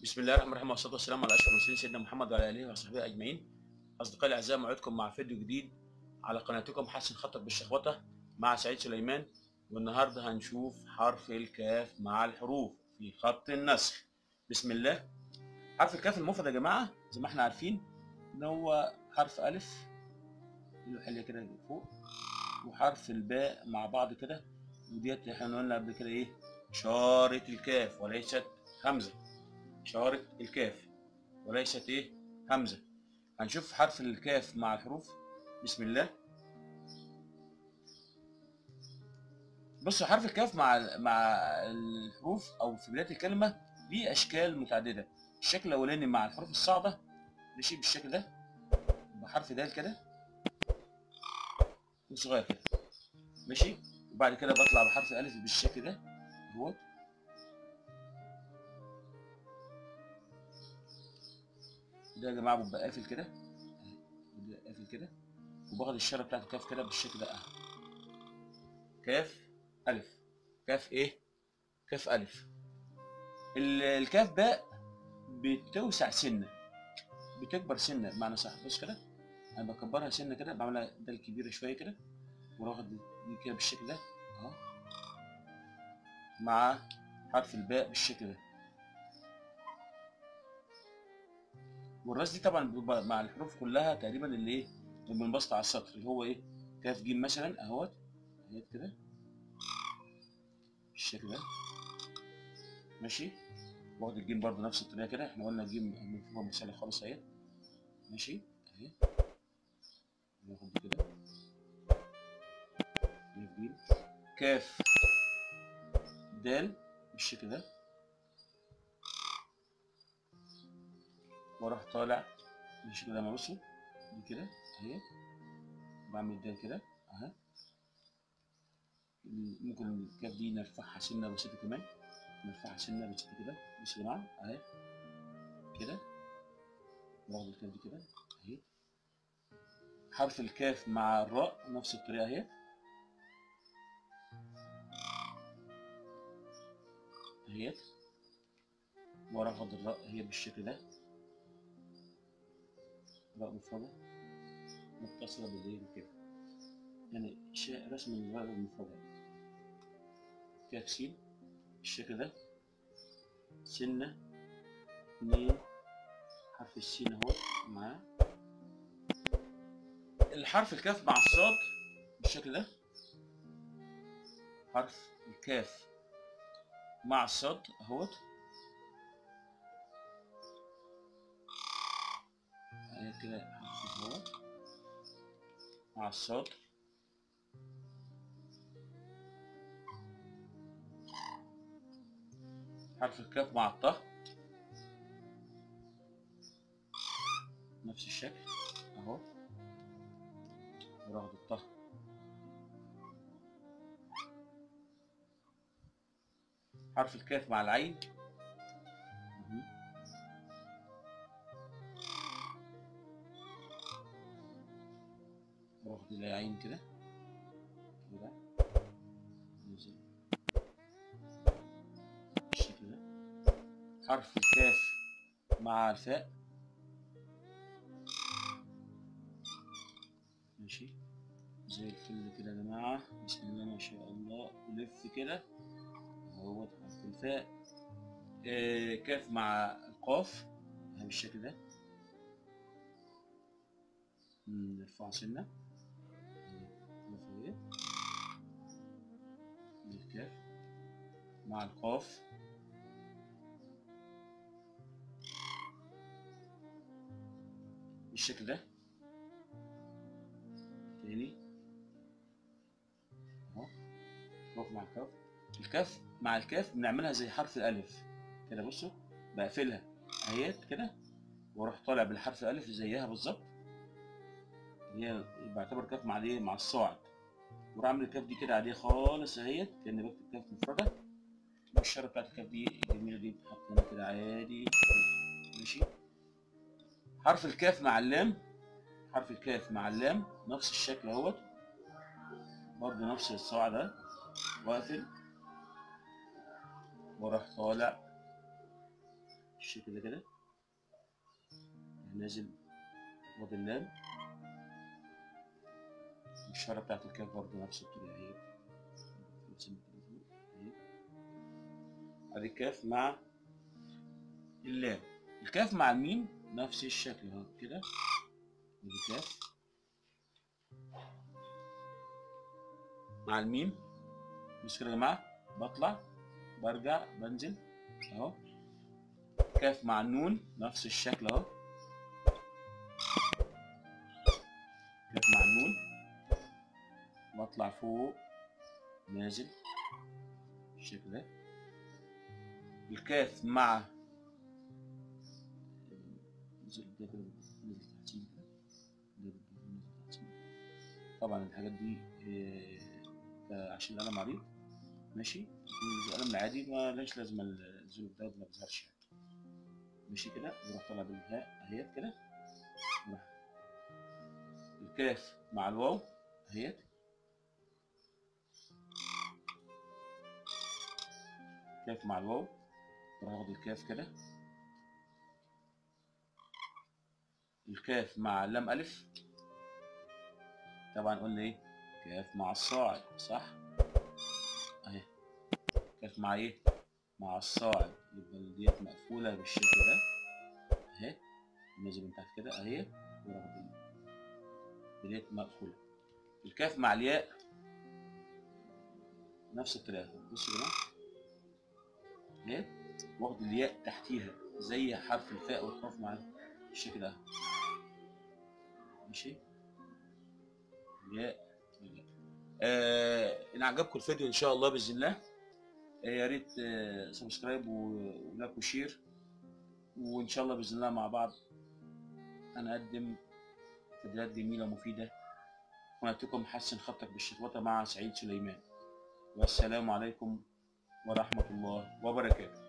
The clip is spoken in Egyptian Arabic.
بسم الله الرحمن الرحيم والصلاه والسلام على اشرف المرسلين سيدنا محمد وعلى اله وصحبه اجمعين اصدقائي الاعزاء موعدكم مع فيديو جديد على قناتكم حسن خطك بالشخبطه مع سعيد سليمان والنهارده هنشوف حرف الكاف مع الحروف في خط النسخ بسم الله حرف الكاف المفرد يا جماعه زي ما احنا عارفين ان هو حرف الف له حليه كده فوق وحرف الباء مع بعض كده وديت احنا قلنا قبل كده ايه اشاره الكاف وليست همزه إشارة الكاف وليست إيه همزة هنشوف حرف الكاف مع الحروف بسم الله بصوا حرف الكاف مع مع الحروف أو في بداية الكلمة ليه أشكال متعددة الشكل الأولاني مع الحروف الصعبة ماشي بالشكل ده بحرف دال كده وصغير كده ماشي وبعد كده بطلع بحرف ألف بالشكل ده اهوت ده يا جماعه بيبقى قافل كده ده قافل كده وباخد الشاره بتاعت الكاف كده بالشكل ده اهو كاف الف كاف ايه كاف الف ال- الكاف باء بتوسع سنه بتكبر سنه بمعنى صح بص كده انا بكبرها سنه كده بعملها ده الكبيره شويه كده واخد دي كده بالشكل ده اهو مع حرف الباء بالشكل ده والراس دي طبعا بيبقى مع الحروف كلها تقريبا اللي ايه اللي بنبسط على السطر اللي هو ايه كاف جيم مثلا اهوت اهيت كده بالشكل ده ماشي واخد الجيم برضه نفس الطريقه كده احنا قلنا الجيم من فوق مسألة خالص اهي ماشي اهي ناخد دي كده كاف جيم كاف دال بالشكل ده واروح طالع بالشكل ده ما بصوا دي كده اهي بعمل ده كده اهي ممكن الكاف دي نرفعها سنه بسيطه كمان نرفعها سنه بسيطه كده بصوا يا جماعه اهي كده واخد الكاف دي كده اهي حرف الكاف مع الراء نفس الطريقه اهي اهيت واروح اخد الراء هي بالشكل ده راء مفردة متصلة بالليل كده يعني شيء رسم الراء المفردة كاف سين بالشكل ده سنة اتنين حرف السين اهو معاه الحرف الكاف مع الصاد بالشكل ده حرف الكاف مع الصاد اهوت اهي كده حرف اهو مع الصاد حرف الكاف مع الطه نفس الشكل اهو ورغد الطه حرف الكاف مع العين مهم. واخد العين كده كده ننزل بالشكل ده حرف الكاف مع الفاء ماشي زي الفل كده يا جماعة بسم الله ما شاء الله ولف كده اهوت حرف الفاء آه كاف مع القاف اهي بالشكل ده نرفع سنة اهي الكاف مع القاف بالشكل ده تاني اهو قاف مع الكاف الكاف مع الكاف بنعملها زي حرف الالف كده بصوا بقفلها اهيت كده واروح طالع بالحرف الالف زيها بالظبط هي بعتبر كاف مع الايه مع الصاعد واروح اعمل الكاف دي كده عاديه خالص اهيت كاني بكتب كاف مفرده والشاره بتاعت الكاف دي الجميله دي بتحط هنا كده عادي ماشي حرف الكاف مع اللام حرف الكاف مع اللام نفس الشكل اهوت برضه نفس الصاع ده واقفل واروح طالع بالشكل ده كده نازل واخد اللام الشارة بتاعت الكاف برضه نفس الطريقة اهي اهي ادي الكاف مع اللام الكاف مع الميم نفس الشكل اهو كده ادي الكاف مع الميم بص كده يا جماعة بطلع برجع بنزل اهو كاف مع النون نفس الشكل اهو كاف مع النون بطلع فوق نازل بالشكل ده الكاف مع نزل ده كده نزل تحتيه كده ده كده نزل تحتيه طبعا الحاجات دي آه، عشان القلم عريض ماشي القلم العادي ما لهاش لازمه الزول ده ما بيظهرش يعني ماشي كده بروح طالع بالهاء اهيت كده بروح الكاف مع الواو اهيت كاف مع الواو بروح واخد الكاف كده الكاف مع اللام الف طبعا قلنا ايه كاف مع الصاعد صح اهي كاف مع ايه مع الصاعد يبقى ديت مقفوله بالشكل ده اهي نازل من تحت كده اهي وراح ديت مقفوله الكاف مع الياء نفس الطريقه بصوا يا جماعه اهي واخد الياء تحتيها زي حرف الفاء والقاف مع بالشكل ده ماشي الياء آه ان عجبكم الفيديو ان شاء الله باذن الله آه يا ريت آه سبسكرايب ولايك وشير وان شاء الله باذن الله مع بعض هنقدم فيديوهات جميله ومفيده ونأتيكم حسن خطك بالشخوطه مع سعيد سليمان والسلام عليكم ورحمه الله وبركاته